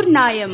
நியாயம்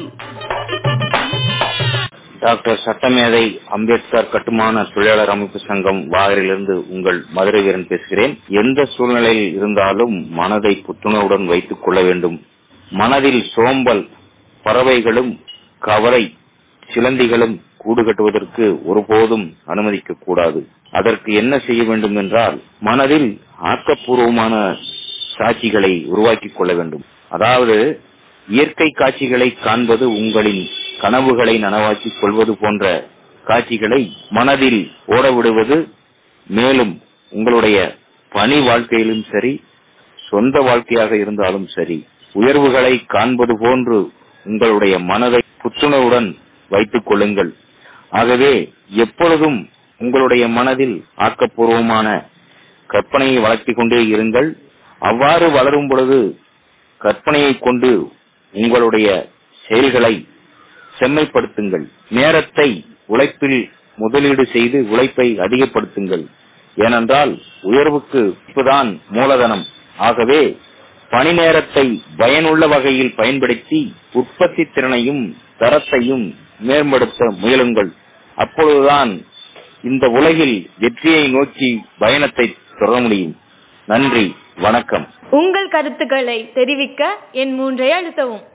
டாக்டர் சட்டமேதை அம்பேத்கர் கட்டுமான தொழிலாளர் அமைப்பு சங்கம் வாகரிலிருந்து உங்கள் மதுரை வீரன் பேசுகிறேன் எந்த சூழ்நிலையில் இருந்தாலும் மனதை புத்துணர்வுடன் வைத்துக் கொள்ள வேண்டும் மனதில் சோம்பல் பறவைகளும் கவலை சிலந்திகளும் கூடு கட்டுவதற்கு ஒருபோதும் அனுமதிக்க கூடாது அதற்கு என்ன செய்ய வேண்டும் என்றால் மனதில் ஆக்கப்பூர்வமான காட்சிகளை உருவாக்கிக் கொள்ள வேண்டும் அதாவது இயற்கை காட்சிகளை காண்பது உங்களின் கனவுகளை நனவாக்கிக் கொள்வது போன்ற காட்சிகளை மனதில் ஓட விடுவது மேலும் உங்களுடைய பணி வாழ்க்கையிலும் சரி சொந்த வாழ்க்கையாக இருந்தாலும் சரி உயர்வுகளை காண்பது போன்று உங்களுடைய மனதை புத்துணர்வுடன் வைத்துக் கொள்ளுங்கள் ஆகவே எப்பொழுதும் உங்களுடைய மனதில் ஆக்கப்பூர்வமான கற்பனையை வளர்த்திக் கொண்டே இருங்கள் அவ்வாறு வளரும் பொழுது கற்பனையை கொண்டு உங்களுடைய செயல்களை செம்மைப்படுத்துங்கள் நேரத்தை உழைப்பில் முதலீடு செய்து உழைப்பை அதிகப்படுத்துங்கள் ஏனென்றால் உயர்வுக்கு இப்பதான் மூலதனம் ஆகவே பணி நேரத்தை பயனுள்ள வகையில் பயன்படுத்தி உற்பத்தி திறனையும் தரத்தையும் மேம்படுத்த முயலுங்கள் அப்பொழுதுதான் இந்த உலகில் வெற்றியை நோக்கி பயணத்தை தொடர முடியும் நன்றி வணக்கம் உங்கள் கருத்துக்களை தெரிவிக்க என் மூன்றை அழுத்தவும்